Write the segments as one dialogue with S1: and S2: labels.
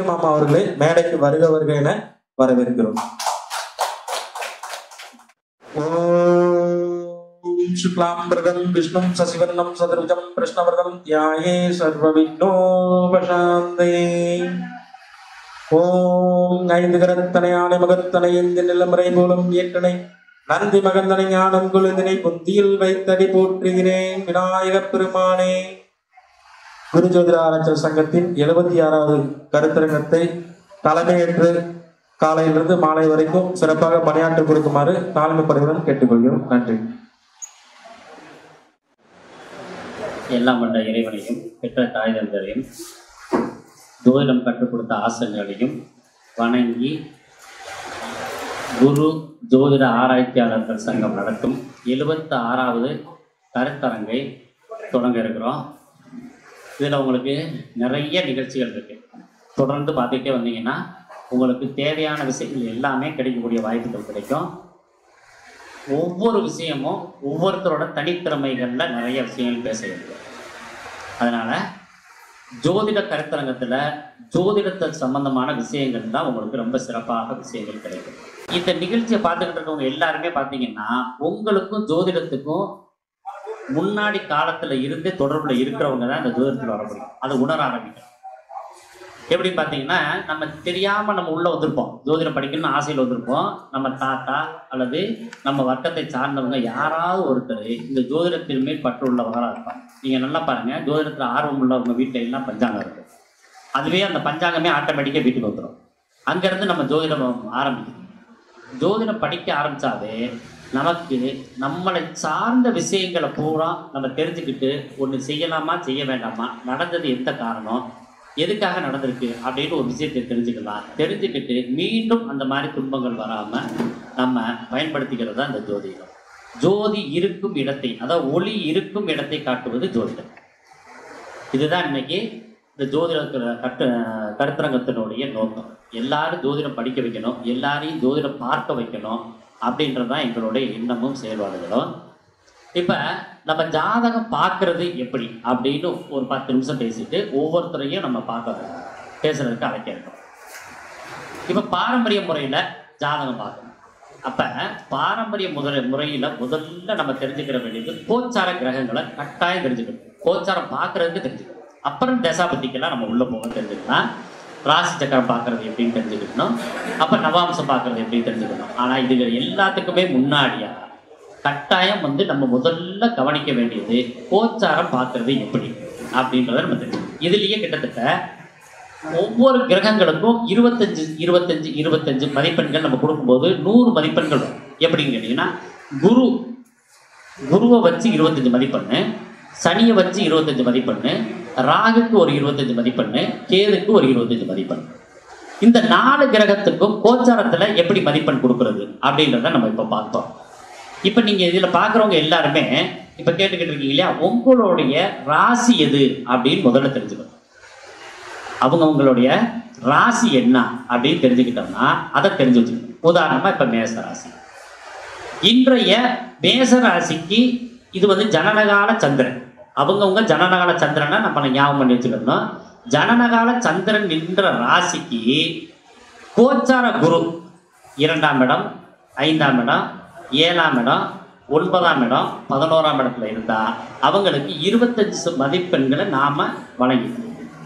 S1: மாமா அவர்களை மேடைக்கு வருக வருக என வரவேற்கிறோம் ஓம் சுக்லாம் பிரதம் விஷ்ணும் சசிவர்ணம் சதுர்ஜம் கிருஷ்ணவர்ணம் தியாயே சர்வ விக்னோபசாந்தே ஓம் ஐந்து கரத்தனை ஆணை மகத்தனை இந்த நிலமுறை மூலம் ஏற்றனை நந்தி மகந்தனை ஞானம் குழுதினை புத்தியில் வைத்தடி போற்றுகிறேன் விநாயகப் பெருமானே குரு ஜோதிட ஆராய்ச்சி சங்கத்தின் எழுபத்தி ஆறாவது கருத்தரங்கத்தை தலைமையேற்று காலையிலிருந்து மாலை வரைக்கும் சிறப்பாக பணியாற்றி கொடுக்குமாறு தாழ்மை பணிவுடன் கேட்டுக்கொள்கிறோம் நன்றி
S2: எல்லாம் வந்த இறைவனையும் பெற்ற தாய் தந்தரையும் ஜோதிடம் கற்றுக் கொடுத்த ஆசிரியர்களையும் வணங்கி குரு ஜோதிட ஆராய்ச்சியாளர்கள் சங்கம் நடத்தும் எழுபத்தி ஆறாவது கருத்தரங்கை தொடங்க இருக்கிறோம் இதில் உங்களுக்கு நிறைய நிகழ்ச்சிகள் இருக்கு தொடர்ந்து பார்த்துட்டே வந்தீங்கன்னா உங்களுக்கு தேவையான விஷயங்கள் எல்லாமே கிடைக்கக்கூடிய வாய்ப்புகள் கிடைக்கும் ஒவ்வொரு விஷயமும் ஒவ்வொருத்தரோட தனித்திறமைகளில் நிறைய விஷயங்கள் பேச வேண்டும் அதனால ஜோதிட கருத்தரங்கத்தில் ஜோதிடத்தை சம்பந்தமான விஷயங்கள் தான் உங்களுக்கு ரொம்ப சிறப்பாக விஷயங்கள் கிடைக்கும் இந்த நிகழ்ச்சியை பார்த்துக்கிட்டு இருக்கவங்க எல்லாருமே பார்த்தீங்கன்னா உங்களுக்கும் ஜோதிடத்துக்கும் முன்னாடி காலத்துல இருந்து தொடர்புல இருக்கிறவங்க தான் இந்த ஜோதிடத்தில் வர முடியும் அதை உணர ஆரம்பிக்கும் எப்படி பார்த்தீங்கன்னா நம்ம தெரியாம நம்ம உள்ள வந்திருப்போம் ஜோதிடம் படிக்கணும்னு ஆசையில் வந்திருப்போம் நம்ம தாத்தா அல்லது நம்ம வர்க்கத்தை சார்ந்தவங்க யாராவது ஒருத்தர் இந்த ஜோதிடத்தின் மேல் பற்று உள்ளவங்களா இருப்பாங்க நீங்க நல்லா பாருங்க ஜோதிடத்துல ஆர்வம் உள்ளவங்க வீட்டுல எல்லாம் பஞ்சாங்கம் இருக்கும் அதுவே அந்த பஞ்சாங்கமே ஆட்டோமேட்டிக்காக வீட்டுக்கு வந்துடும் அங்கேருந்து நம்ம ஜோதிடம் ஆரம்பிக்கும் ஜோதிடம் படிக்க ஆரம்பிச்சாவே நமக்கு நம்மளை சார்ந்த விஷயங்களை பூரா நம்ம தெரிஞ்சுக்கிட்டு ஒன்று செய்யலாமா செய்ய வேண்டாமா நடந்தது எந்த காரணம் எதுக்காக நடந்திருக்கு அப்படின்னு ஒரு விஷயத்தை தெரிஞ்சுக்கலாம் தெரிஞ்சுக்கிட்டு மீண்டும் அந்த மாதிரி துன்பங்கள் வராமல் நம்ம பயன்படுத்திக்கிறது தான் இந்த ஜோதிடம் ஜோதி இருக்கும் இடத்தை அதாவது ஒளி இருக்கும் இடத்தை காட்டுவது ஜோதிடம் இதுதான் இன்னைக்கு இந்த ஜோதிட கட்டு கருத்தரங்கத்தினுடைய நோக்கம் எல்லாரும் ஜோதிடம் படிக்க வைக்கணும் எல்லாரையும் ஜோதிடம் பார்க்க வைக்கணும் அப்படின்றது தான் எங்களுடைய எண்ணமும் செயல்பாடுகளும் இப்போ நம்ம ஜாதகம் பார்க்கறது எப்படி அப்படின்னு ஒரு பத்து நிமிஷம் பேசிட்டு ஒவ்வொருத்தரையும் நம்ம பார்க்க பேசுறதுக்கு அழைக்க இருக்கோம் இப்போ பாரம்பரிய முறையில் ஜாதகம் பார்க்கணும் அப்போ பாரம்பரிய முதல முறையில் முதல்ல நம்ம தெரிஞ்சுக்கிற வேண்டியது கோச்சார கிரகங்களை கட்டாயம் தெரிஞ்சுக்கணும் கோச்சாரம் பார்க்கறதுக்கு தெரிஞ்சுக்கணும் அப்புறம் தசாபதிக்கெல்லாம் நம்ம உள்ளே போக தெரிஞ்சுக்கலாம் ராசி சக்கரம் பார்க்கறது எப்படின்னு தெரிஞ்சுக்கணும் அப்போ நவாம்சம் பார்க்கறது எப்படின்னு தெரிஞ்சுக்கணும் ஆனால் இது எல்லாத்துக்குமே முன்னாடியா கட்டாயம் வந்து நம்ம முதல்ல கவனிக்க வேண்டியது கோச்சாரம் பார்க்கறது எப்படி அப்படின்றத நம்ம தெரிஞ்சுக்கணும் இதுலேயே கிட்டத்தட்ட ஒவ்வொரு கிரகங்களுக்கும் இருபத்தஞ்சு இருபத்தஞ்சு இருபத்தஞ்சு மதிப்பெண்கள் நம்ம கொடுக்கும்போது நூறு மதிப்பெண்கள் வரும் எப்படின்னு கேட்டிங்கன்னா குரு குருவை வச்சு இருபத்தஞ்சு மதிப்பெண்ணு சனியை வச்சு இருபத்தஞ்சு மதிப்பெண்ணு ராகுக்கு ஒரு இருபத்தஞ்சு மதிப்பெண்ணு கேதுக்கு ஒரு இருபத்தஞ்சு மதிப்பெண் இந்த நாலு கிரகத்துக்கும் கோச்சாரத்துல எப்படி மதிப்பெண் கொடுக்கறது அப்படின்றத நம்ம இப்போ பார்த்தோம் இப்போ நீங்க இதுல பார்க்குறவங்க எல்லாருமே இப்போ கேட்டுக்கிட்டு இருக்கீங்க இல்லையா உங்களுடைய ராசி எது அப்படின்னு முதல்ல தெரிஞ்சுக்கணும் அவங்கவுங்களுடைய ராசி என்ன அப்படின்னு தெரிஞ்சுக்கிட்டோம்னா அதை தெரிஞ்சு வச்சுக்கணும் உதாரணமா இப்போ மேச ராசி இன்றைய மேச ராசிக்கு இது வந்து ஜனனகால சந்திரன் அவங்கவுங்க ஜனனகால சந்திரனை நம்ம ஞாபகம் பண்ணி வச்சுக்கணும் ஜனனகால சந்திரன் நின்ற ராசிக்கு கோச்சார குரு இரண்டாம் இடம் ஐந்தாம் இடம் ஏழாம் இடம் ஒன்பதாம் இடம் பதினோராம் இடத்துல இருந்தா அவங்களுக்கு இருபத்தஞ்சு சு- மதிப்பெண்களை நாம வழங்கிக்கணும்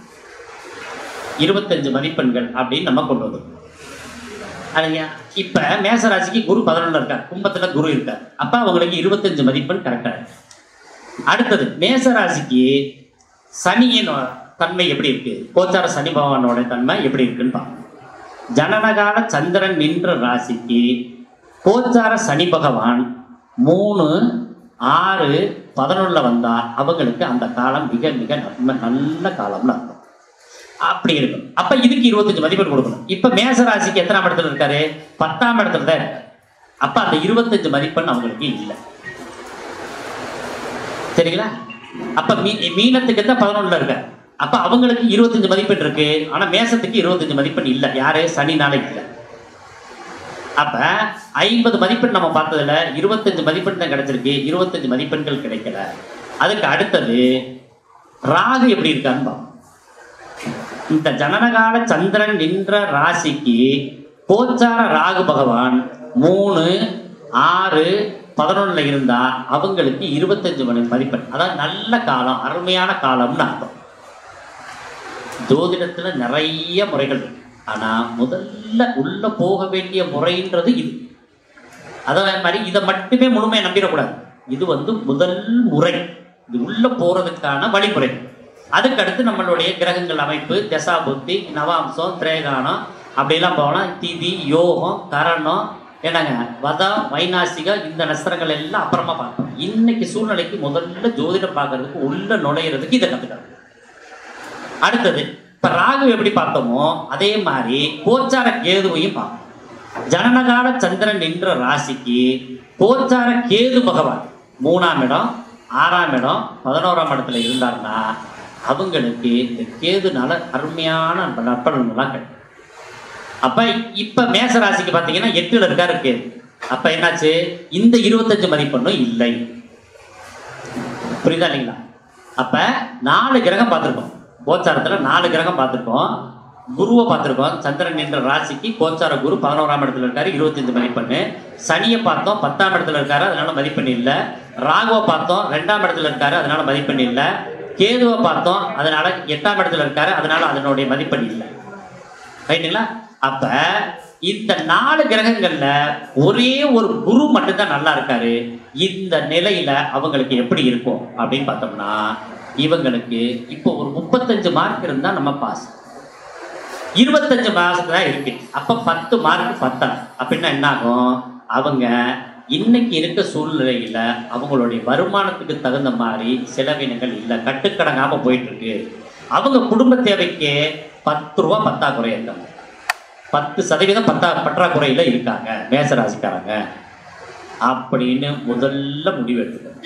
S2: இருபத்தஞ்சு மதிப்பெண்கள் அப்படின்னு நம்ம கொண்டு வந்தோம் அதுங்க இப்ப மேசராசிக்கு குரு பதினொன்று இருக்கார் கும்பத்துல குரு இருக்கார் அப்ப அவங்களுக்கு இருபத்தஞ்சு மதிப்பெண் கரெக்டா இருக்கு அடுத்தது மேசராசிக்கு சனியின் தன்மை எப்படி இருக்கு கோச்சார சனி பகவானோட தன்மை எப்படி இருக்குன்னு பார்க்கணும் ஜனனகால சந்திரன் நின்ற ராசிக்கு கோச்சார சனி பகவான் மூணு ஆறு பதினொன்றில் வந்தா அவங்களுக்கு அந்த காலம் மிக மிக நன்மை நல்ல காலம்னு அர்த்தம் அப்படி இருக்கும் அப்ப இதுக்கு இருபத்தஞ்சு மதிப்பெண் கொடுக்கணும் இப்ப மேச ராசிக்கு எத்தனாம் இடத்துல இருக்காரு பத்தாம் இடத்துல தான் இருக்காரு அப்ப அந்த இருபத்தஞ்சு மதிப்பெண் அவங்களுக்கு இல்லை சரிங்களா அப்ப மீ மீனத்துக்கு தான் பதினொன்றுல இருக்காரு அப்ப அவங்களுக்கு இருபத்தஞ்சு மதிப்பெண் இருக்கு ஆனா மேசத்துக்கு இருபத்தஞ்சு மதிப்பெண் இல்லை யாரு சனி நாளைக்கு இல்லை அப்ப ஐம்பது மதிப்பெண் நம்ம பார்த்ததுல இருபத்தஞ்சு மதிப்பெண் தான் கிடைச்சிருக்கு இருபத்தஞ்சு மதிப்பெண்கள் கிடைக்கல அதுக்கு அடுத்தது ராகு எப்படி இருக்கான்னு பார்ப்போம் இந்த ஜனனகால சந்திரன் நின்ற ராசிக்கு கோச்சார ராகு பகவான் மூணு ஆறு பதினொன்னுல இருந்தா அவங்களுக்கு இருபத்தஞ்சு மணி மதிப்பெண் அதாவது நல்ல காலம் அருமையான காலம்னு அர்த்தம் ஜோதிடத்துல நிறைய முறைகள் இருக்கு ஆனா முதல்ல உள்ள போக வேண்டிய முறைன்றது இது அதே மாதிரி இதை மட்டுமே முழுமையை நம்பிடக்கூடாது இது வந்து முதல் முறை இது உள்ள போறதுக்கான வழிமுறை அதுக்கடுத்து நம்மளுடைய கிரகங்கள் அமைப்பு தசா புத்தி நவாம்சம் திரேகானம் அப்படிலாம் போகலாம் திதி யோகம் கரணம் என்னங்க வதம் வைநாசிகம் இந்த நஸ்திரங்கள் எல்லாம் அப்புறமா பார்க்கணும் இன்னைக்கு சூழ்நிலைக்கு முதல்ல ஜோதிடம் பார்க்கறதுக்கு உள்ள நுழையிறதுக்கு இதை கற்றுக்கணும் அடுத்தது இப்ப ராகு எப்படி பார்த்தோமோ அதே மாதிரி கோச்சார கேதுவையும் பார்க்கணும் ஜனனகால சந்திரன் நின்ற ராசிக்கு கோச்சார கேது பகவான் மூணாம் இடம் ஆறாம் இடம் பதினோராம் இடத்துல இருந்தாருன்னா அவங்களுக்கு இந்த கேதுனால அருமையான நற்பலன்கள்லாம் கிடைக்கும் அப்ப இப்ப மேச ராசிக்கு பார்த்தீங்கன்னா எட்டுல இருக்காரு கேது அப்ப என்னாச்சு இந்த இருபத்தஞ்சு மதிப்பெண்ணும் இல்லை புரியுதா இல்லைங்களா அப்ப நாலு கிரகம் பார்த்துருக்கோம் கோச்சாரத்துல நாலு கிரகம் பார்த்துருக்கோம் குருவை பார்த்துருக்கோம் சந்திரன் என்ற ராசிக்கு கோச்சார குரு பதினோராம் இடத்துல இருக்காரு இருபத்தஞ்சு மதிப்பெண்ணு சனியை பார்த்தோம் பத்தாம் இடத்துல இருக்காரு அதனால மதிப்பெண் இல்லை ராகுவை பார்த்தோம் ரெண்டாம் இடத்துல இருக்காரு அதனால மதிப்பெண் இல்லை கேதுவை பார்த்தோம் அதனால எட்டாம் இடத்துல இருக்காரு அதனால அதனுடைய மதிப்பெண் இல்லை ரைட்டுங்களா அப்ப இந்த நாலு கிரகங்கள்ல ஒரே ஒரு குரு மட்டும்தான் நல்லா இருக்காரு இந்த நிலையில அவங்களுக்கு எப்படி இருக்கும் அப்படின்னு பார்த்தோம்னா இவங்களுக்கு இப்போ ஒரு முப்பத்தஞ்சு மார்க் இருந்தா நம்ம பாஸ் இருபத்தஞ்சு மார்க் தான் இருக்கு அப்ப பத்து மார்க் பத்தல அப்படின்னா என்ன ஆகும் அவங்க இன்னைக்கு இருக்க சூழ்நிலையில அவங்களுடைய வருமானத்துக்கு தகுந்த மாதிரி செலவினங்கள் இல்லை கட்டுக்கடங்காம போயிட்டு இருக்கு அவங்க குடும்ப தேவைக்கு பத்து ரூபா பத்தாக்குறை இருக்காங்க பத்து சதவீதம் பத்தா பற்றாக்குறையில இருக்காங்க மேசராசிக்காரங்க அப்படின்னு முதல்ல முடிவு எடுத்துக்கணும்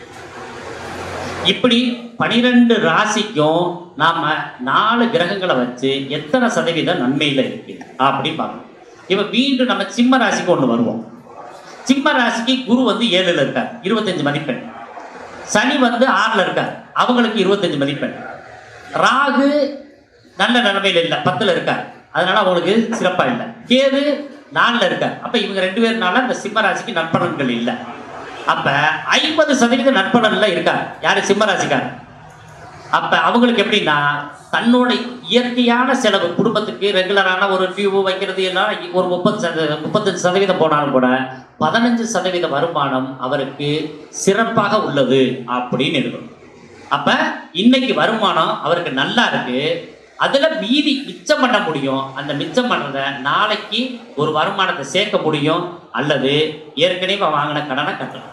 S2: இப்படி பனிரெண்டு ராசிக்கும் நாம நாலு கிரகங்களை வச்சு எத்தனை சதவீதம் நன்மையில இருக்கு அப்படின்னு பார்க்கணும் இப்ப மீண்டும் நம்ம சிம்ம ராசிக்கு ஒண்ணு வருவோம் சிம்ம ராசிக்கு குரு வந்து ஏழுல இருக்கார் இருபத்தஞ்சு மதிப்பெண் சனி வந்து ஆறுல இருக்கார் அவங்களுக்கு இருபத்தஞ்சு மதிப்பெண் ராகு நல்ல நிலைமையில இல்லை பத்துல இருக்கார் அதனால அவங்களுக்கு சிறப்பா இல்லை கேது நாலுல இருக்கார் அப்ப இவங்க ரெண்டு பேர்னால இந்த சிம்ம ராசிக்கு நற்பலன்கள் இல்லை அப்ப ஐம்பது சதவீத நற்பலன்ல இருக்கார் யாரு சிம்ம ராசிக்கார் அப்ப அவங்களுக்கு எப்படின்னா தன்னோட இயற்கையான செலவு குடும்பத்துக்கு ரெகுலரான ஒரு டியூப் வைக்கிறது எல்லாம் ஒரு முப்பது சத முப்பத்தஞ்சு சதவீதம் போனாலும் கூட பதினஞ்சு சதவீத வருமானம் அவருக்கு சிறப்பாக உள்ளது அப்படின்னு இருக்கும் அப்ப இன்னைக்கு வருமானம் அவருக்கு நல்லா இருக்கு அதுல மீதி மிச்சம் பண்ண முடியும் அந்த மிச்சம் பண்றத நாளைக்கு ஒரு வருமானத்தை சேர்க்க முடியும் அல்லது ஏற்கனவே வாங்கின கடனை கட்டலாம்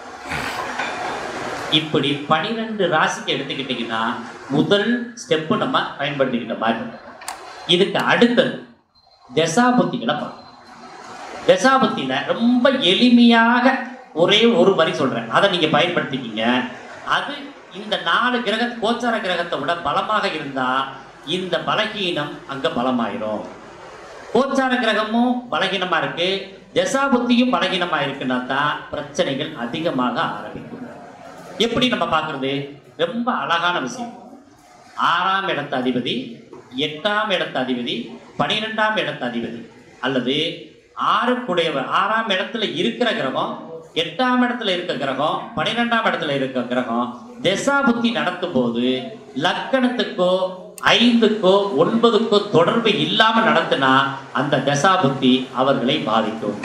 S2: இப்படி பனிரெண்டு ராசிக்கு எடுத்துக்கிட்டிங்கன்னா முதல் ஸ்டெப்பு நம்ம பயன்படுத்திக்கிட்ட மாதிரி இருக்கும். இதுக்கு அடுத்தது தசாபுத்திகளை பார்க்கணும் தசாபுத்தியில ரொம்ப எளிமையாக ஒரே ஒரு வரி சொல்றேன் அதை நீங்க பயன்படுத்திக்கிங்க அது இந்த நாலு கிரக கோச்சார கிரகத்தை விட பலமாக இருந்தா இந்த பலகீனம் அங்க பலமாயிரும் கோச்சார கிரகமும் பலகீனமா இருக்கு தசாபுத்தியும் பலகீனமா இருக்குன்னா தான் பிரச்சனைகள் அதிகமாக ஆரம்பிக்கும் எப்படி நம்ம பார்க்கறது ரொம்ப அழகான விஷயம் ஆறாம் இடத்து அதிபதி எட்டாம் இடத்து அதிபதி பனிரெண்டாம் இடத்து அதிபதி அல்லது ஆறுக்குடையவர் ஆறாம் இடத்துல இருக்கிற கிரகம் எட்டாம் இடத்துல இருக்க கிரகம் பனிரெண்டாம் இடத்துல இருக்க கிரகம் தசாபுத்தி நடத்தும் போது லக்கணத்துக்கோ ஐந்துக்கோ ஒன்பதுக்கோ தொடர்பு இல்லாம நடத்தினா அந்த தசாபுத்தி அவர்களை பாதிக்கும்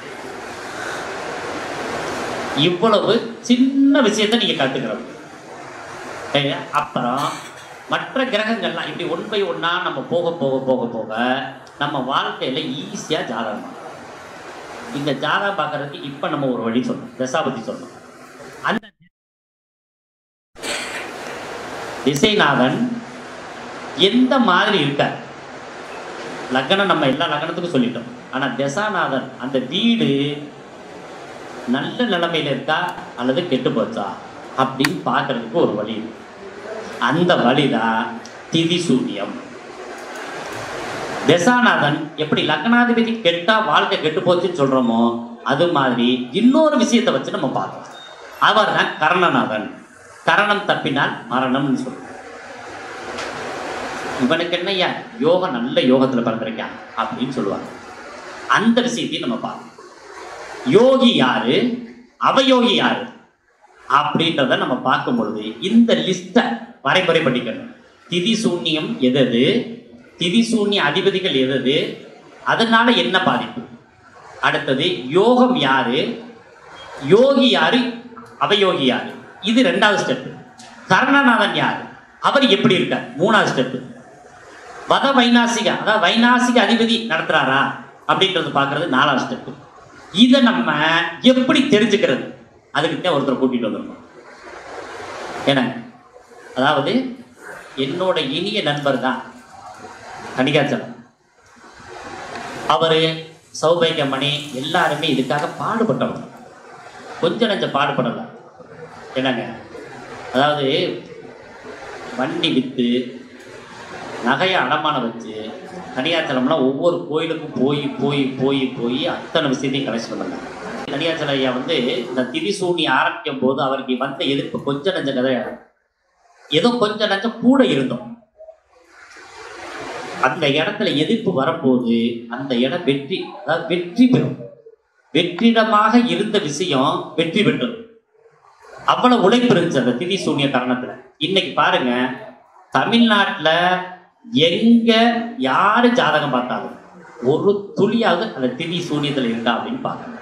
S2: இவ்வளவு சின்ன விஷயத்தை நீங்க கத்துக்கிறது சரியா? அப்புறம் மற்ற கிரகங்கள்லாம் இப்படி ஒன் பை ஒன்னா நம்ம போக போக போக போக நம்ம வாழ்க்கையில ஈஸியா ஜாதகம் பார்க்கலாம். இந்த ஜாதகம் பார்க்கறதுக்கு இப்ப நம்ம ஒரு வழி சொல்லணும் தசாபதி சொல்லணும் அந்த திசைநாதன் எந்த மாதிரி இருக்கார் லக்னம் நம்ம எல்லா லக்னத்துக்கும் சொல்லிட்டோம் ஆனா தசாநாதன் அந்த வீடு நல்ல நிலைமையில இருக்கா அல்லது கெட்டு போச்சா அப்படின்னு பார்க்கறதுக்கு ஒரு வழி இருக்கு அந்த வழிதான் திதி சூன்யம் தசாநாதன் எப்படி லக்னாதிபதி கெட்டா வாழ்க்கை கெட்டு போச்சுன்னு சொல்றோமோ அது மாதிரி இன்னொரு விஷயத்தை வச்சு நம்ம பார்த்தோம் அவர் தான் கரணநாதன் கரணம் தப்பினால் மரணம்னு சொல்றோம் இவனுக்கு என்னய்யா யோகம் நல்ல யோகத்துல பிறந்திருக்கான் அப்படின்னு சொல்லுவாங்க அந்த விஷயத்தையும் நம்ம பார்க்கணும் யோகி யாரு அவயோகி யாரு அப்படின்றத நம்ம பார்க்கும் பொழுது இந்த லிஸ்ட்டை வரைமுறை பண்ணிக்கணும் திதி சூன்யம் எதது திதி சூன்ய அதிபதிகள் எதது அதனால என்ன பாதிப்பு அடுத்தது யோகம் யாரு யோகி யாரு அவயோகி யாரு இது ரெண்டாவது ஸ்டெப் கர்ணநாதன் யாரு அவர் எப்படி இருக்கார் மூணாவது ஸ்டெப் வத வைநாசிக அதாவது வைநாசிக அதிபதி நடத்துறாரா அப்படின்றது பார்க்கறது நாலாவது ஸ்டெப் இதை நம்ம எப்படி தெரிஞ்சுக்கிறது அதுக்கிட்ட ஒருத்தர் கூட்டிட்டு வந்திருக்கோம் ஏன்னா அதாவது என்னோட இனிய நண்பர் தான் கணிகாச்சலம் அவரு சௌபைகமணி எல்லாருமே இதுக்காக பாடுபட்டவங்க கொஞ்சம் நஞ்சம் பாடுபடல என்னங்க அதாவது வண்டி விற்று நகையை அடமானம் வச்சு தனியாச்சலம்லாம் ஒவ்வொரு கோயிலுக்கும் போய் போய் போய் போய் அத்தனை விஷயத்தையும் கலெக்ஷன் பண்ணாங்க தனியாச்சல ஐயா வந்து இந்த திரிசூனி ஆரம்பிக்கும் போது அவருக்கு வந்த எதிர்ப்பு கொஞ்சம் நஞ்ச கதையா ஏதோ கொஞ்சம் நஞ்சம் கூட இருந்தோம் அந்த இடத்துல எதிர்ப்பு வரும்போது அந்த இடம் வெற்றி அதாவது வெற்றி பெறும் வெற்றிடமாக இருந்த விஷயம் வெற்றி பெற்றது அவ்வளவு உழைப்பு இருந்துச்சு அந்த திதி சூன்ய தருணத்துல இன்னைக்கு பாருங்க தமிழ்நாட்டுல எங்க யாரு ஜாதகம் பார்த்தாலும் ஒரு துளியாவது அந்த திதி சூன்யத்துல இருக்கா அப்படின்னு பார்க்கணும்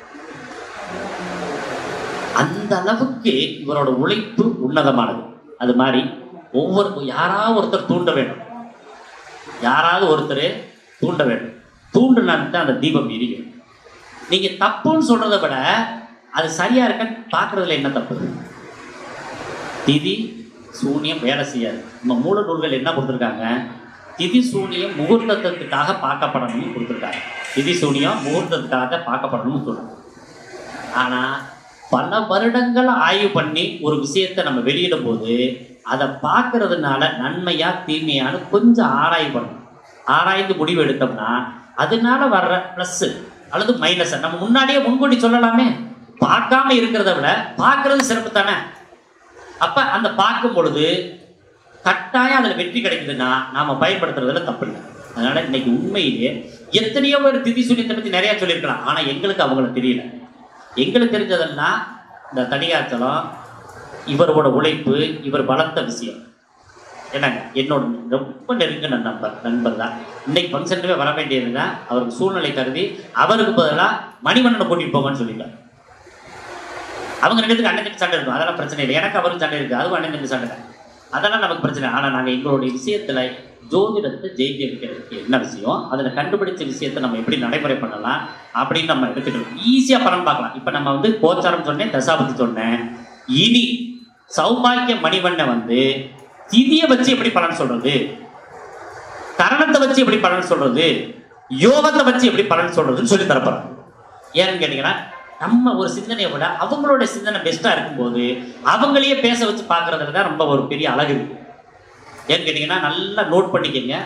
S2: அந்த அளவுக்கு இவரோட உழைப்பு உன்னதமானது அது மாதிரி ஒவ்வொரு யாராவது ஒருத்தர் தூண்ட வேண்டும் யாராவது ஒருத்தர் தூண்ட வேண்டும் தூண்டுனான்னு அந்த தீபம் எரியும் நீங்க தப்புன்னு சொல்றதை விட அது சரியா இருக்கான்னு பார்க்கறதுல என்ன தப்பு திதி சூனியம் வேலை செய்யாது நம்ம மூல நூல்கள் என்ன கொடுத்துருக்காங்க திதி சூனியம் முகூர்த்தத்துக்காக பார்க்கப்படணும்னு கொடுத்துருக்காங்க திதி சூனியம் முகூர்த்தத்துக்காக பார்க்கப்படணும்னு சொல்றாங்க ஆனா பல வருடங்கள் ஆய்வு பண்ணி ஒரு விஷயத்தை நம்ம வெளியிடும் போது அதை பார்க்கறதுனால நன்மையா தீமையான்னு கொஞ்சம் ஆராய்வு பண்ணணும் ஆராய்ந்து முடிவு எடுத்தோம்னா அதனால வர்ற ப்ளஸ் அல்லது மைனஸ் நம்ம முன்னாடியே முன்கூட்டி சொல்லலாமே பார்க்காம இருக்கிறத விட பார்க்கறது சிறப்பு தானே அப்ப அந்த பார்க்கும் பொழுது கட்டாயம் அதுல வெற்றி கிடைக்குதுன்னா நாம பயன்படுத்துறதுல தப்பு இல்லை அதனால இன்னைக்கு உண்மையிலேயே எத்தனையோ பேர் திதி சூரியத்தை பத்தி நிறைய சொல்லியிருக்கலாம் ஆனா எங்களுக்கு அவங்கள தெரியல எங்களுக்கு தெரிஞ்சதெல்லாம் இந்த தனியாச்சலம் இவரோட உழைப்பு இவர் வளர்த்த விஷயம் என்னங்க என்னோட ரொம்ப நெருங்கின நண்பர் நண்பர் தான் இன்னைக்கு ஃபங்க்ஷனுமே வர வேண்டியதுங்க அவருக்கு சூழ்நிலை கருதி அவருக்கு பதிலாக மணிவண்ணனை கூட்டிட்டு போங்கன்னு சொல்லிட்டார் அவங்க ரெண்டு பேருக்கு அண்ணன் தம்பி சண்டை இருக்கும் அதெல்லாம் பிரச்சனை இல்லை எனக்கு அவருக்கு சண்டை இருக்கு அதுவும் அண்ணன் தம்பி சண்டை தான் அதெல்லாம் நமக்கு பிரச்சனை இல்லை. ஆனா நாங்க எங்களுடைய விஷயத்துல ஜோதிடத்தை ஜெயிக்க வைக்கிறதுக்கு என்ன விஷயம் அதில் கண்டுபிடிச்ச விஷயத்தை நம்ம எப்படி நடைமுறை பண்ணலாம் அப்படின்னு நம்ம எடுத்துக்கணும் ஈஸியாக பலன் பார்க்கலாம் இப்போ நம்ம வந்து கோச்சாரம் சொன்னேன் தசாபதி சொன்னேன் இனி சௌபாக்கிய மணிவண்ணை வந்து திதியை வச்சு எப்படி பலன் சொல்றது கரணத்தை வச்சு எப்படி பலன் சொல்றது யோகத்தை வச்சு எப்படி பலன் சொல்றதுன்னு சொல்லி தரப்போறேன் ஏன்னு கேட்டீங்கன்னா நம்ம ஒரு சிந்தனையை விட அவங்களோட சிந்தனை பெஸ்டா இருக்கும்போது அவங்களையே பேச வச்சு பார்க்கறதுல தான் ரொம்ப ஒரு பெரிய அழகு இருக்கு ஏன்னு கேட்டீங்கன்னா நல்லா நோட் பண்ணிக்கங்க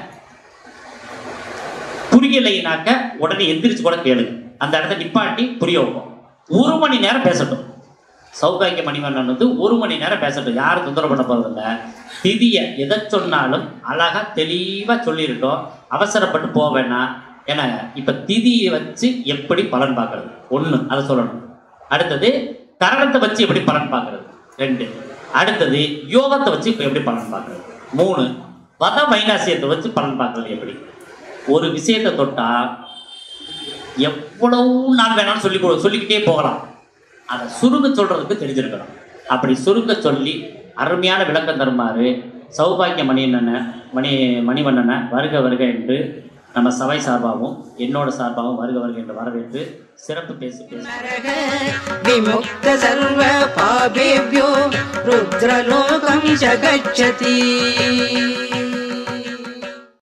S2: புரியலைனாக்க உடனே எந்திரிச்சு கூட கேளுங்க அந்த இடத்த நிப்பாட்டி புரிய வைப்போம் ஒரு மணி நேரம் பேசட்டும் சௌபாகிய மணிவண்ணன் வந்து ஒரு மணி நேரம் பேசட்டும் யாரும் தொந்தரவு பண்ண போறதில்ல திதியை எதை சொன்னாலும் அழகா தெளிவா சொல்லிருட்டோம் அவசரப்பட்டு போக வேணாம் ஏன்னா இப்ப திதியை வச்சு எப்படி பலன் பார்க்கறது ஒண்ணு அதை சொல்லணும் அடுத்தது கரணத்தை வச்சு எப்படி பலன் பார்க்கறது ரெண்டு அடுத்தது யோகத்தை வச்சு இப்ப எப்படி பலன் பார்க்கறது மூணு வத வைனாசியத்தை வச்சு பலன் பார்க்கறது எப்படி ஒரு விஷயத்தை தொட்டா எவ்வளவு நாள் வேணாலும் சொல்லி கொடு- சொல்லிக்கிட்டே போகலாம் அதை சுருங்க சொல்றதுக்கு தெரிஞ்சிருக்கணும் அப்படி சுருங்க சொல்லி அருமையான விளக்கம் தருமாறு சௌபாகிய மணியண்ணனை மணி மணிவண்ணனை வருக வருக என்று நம்ம சபை சார்பாகவும் என்னோட சார்பாகவும் வருக வருக என்று வரவேற்று சிறப்பு பேசி பேசி
S3: विमुक्त सर्व पापेभ्यो रुद्रलोकं च गच्छति